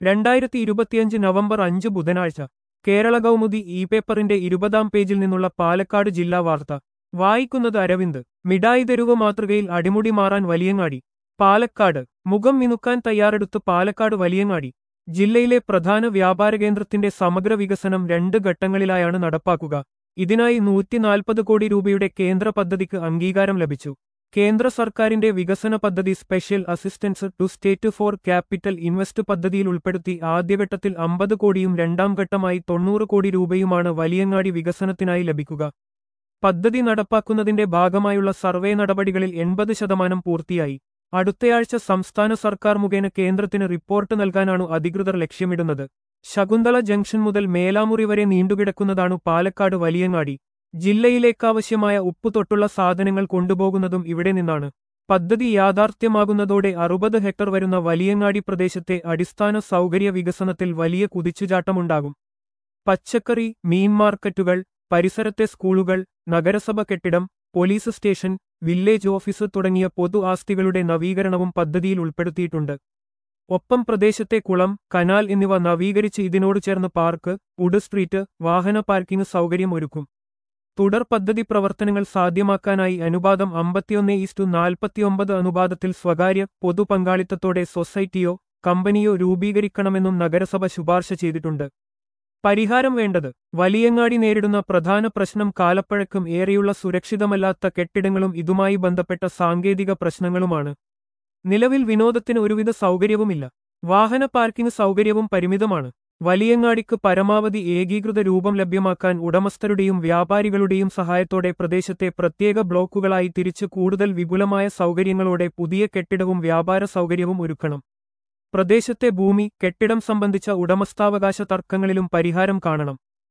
രണ്ടായിരത്തി ഇരുപത്തിയഞ്ച് നവംബർ അഞ്ച് ബുധനാഴ്ച കേരള കൗമുദി ഇ പേപ്പറിന്റെ ഇരുപതാം പേജിൽ നിന്നുള്ള പാലക്കാട് ജില്ലാ വാർത്ത വായിക്കുന്നത് അരവിന്ദ് മിഠായി തെരുവ് മാതൃകയിൽ അടിമുടി മാറാൻ വലിയങ്ങാടി പാലക്കാട് മുഖം മിനുക്കാൻ തയ്യാറെടുത്ത് പാലക്കാട് വലിയങ്ങാടി ജില്ലയിലെ പ്രധാന വ്യാപാര കേന്ദ്രത്തിന്റെ സമഗ്ര വികസനം രണ്ട് ഘട്ടങ്ങളിലായാണ് നടപ്പാക്കുക ഇതിനായി നൂറ്റിനാൽപ്പത് കോടി രൂപയുടെ കേന്ദ്ര പദ്ധതിക്ക് അംഗീകാരം ലഭിച്ചു കേന്ദ്ര സർക്കാരിന്റെ വികസന പദ്ധതി special assistance to state for capital invest പദ്ധതിയിൽ ഉൾപ്പെടുത്തി ആദ്യഘട്ടത്തിൽ അമ്പത് കോടിയും രണ്ടാം ഘട്ടമായി തൊണ്ണൂറ് കോടി രൂപയുമാണ് വലിയങ്ങാടി വികസനത്തിനായി ലഭിക്കുക പദ്ധതി നടപ്പാക്കുന്നതിന്റെ ഭാഗമായുള്ള സർവേ നടപടികളിൽ എൺപത് ശതമാനം പൂർത്തിയായി അടുത്തയാഴ്ച സംസ്ഥാന സർക്കാർ മുഖേന കേന്ദ്രത്തിന് റിപ്പോർട്ട് നൽകാനാണ് അധികൃതർ ലക്ഷ്യമിടുന്നത് ശകുന്തള ജംഗ്ഷൻ മുതൽ മേലാമുറി വരെ നീണ്ടുകിടക്കുന്നതാണു പാലക്കാട് വലിയങ്ങാടി ജില്ലയിലേക്കാവശ്യമായ ഉപ്പു തൊട്ടുള്ള സാധനങ്ങൾ കൊണ്ടുപോകുന്നതും ഇവിടെ നിന്നാണ് പദ്ധതി യാഥാർത്ഥ്യമാകുന്നതോടെ അറുപത് ഹെക്ടർ വരുന്ന വലിയങ്ങാടി പ്രദേശത്തെ അടിസ്ഥാന സൗകര്യ വികസനത്തിൽ വലിയ കുതിച്ചുചാട്ടമുണ്ടാകും പച്ചക്കറി മീൻ മാർക്കറ്റുകൾ പരിസരത്തെ സ്കൂളുകൾ നഗരസഭ കെട്ടിടം പോലീസ് സ്റ്റേഷൻ വില്ലേജ് ഓഫീസ് തുടങ്ങിയ പൊതു ആസ്തികളുടെ നവീകരണവും പദ്ധതിയിൽ ഉൾപ്പെടുത്തിയിട്ടുണ്ട് ഒപ്പം പ്രദേശത്തെ കുളം കനാൽ എന്നിവ നവീകരിച്ച് ഇതിനോട് ചേർന്ന് പാർക്ക് വുഡ് സ്ട്രീറ്റ് വാഹന പാർക്കിംഗ് സൗകര്യം ഒരുക്കും തുടർ പദ്ധതി പ്രവർത്തനങ്ങൾ സാധ്യമാക്കാനായി അനുപാതം അമ്പത്തിയൊന്ന് ഈസ്റ്റു നാൽപ്പത്തിയൊമ്പത് അനുപാതത്തിൽ സ്വകാര്യ പൊതു പങ്കാളിത്തത്തോടെ സൊസൈറ്റിയോ കമ്പനിയോ രൂപീകരിക്കണമെന്നും നഗരസഭ ശുപാർശ ചെയ്തിട്ടുണ്ട് പരിഹാരം വേണ്ടത് വലിയങ്ങാടി നേരിടുന്ന പ്രധാന പ്രശ്നം കാലപ്പഴക്കം ഏറെയുള്ള സുരക്ഷിതമല്ലാത്ത കെട്ടിടങ്ങളും ഇതുമായി ബന്ധപ്പെട്ട സാങ്കേതിക പ്രശ്നങ്ങളുമാണ് നിലവിൽ വിനോദത്തിന് ഒരുവിധ സൗകര്യവുമില്ല വാഹന പാർക്കിംഗ് സൗകര്യവും പരിമിതമാണ് വലിയങ്ങാടിക്ക് പരമാവധി ഏകീകൃത രൂപം ലഭ്യമാക്കാൻ ഉടമസ്ഥരുടെയും വ്യാപാരികളുടെയും സഹായത്തോടെ പ്രദേശത്തെ പ്രത്യേക ബ്ലോക്കുകളായി തിരിച്ച് കൂടുതൽ വിപുലമായ സൗകര്യങ്ങളോടെ പുതിയ കെട്ടിടവും വ്യാപാര സൗകര്യവും ഒരുക്കണം പ്രദേശത്തെ ഭൂമി കെട്ടിടം സംബന്ധിച്ച ഉടമസ്ഥാവകാശ തർക്കങ്ങളിലും പരിഹാരം കാണണം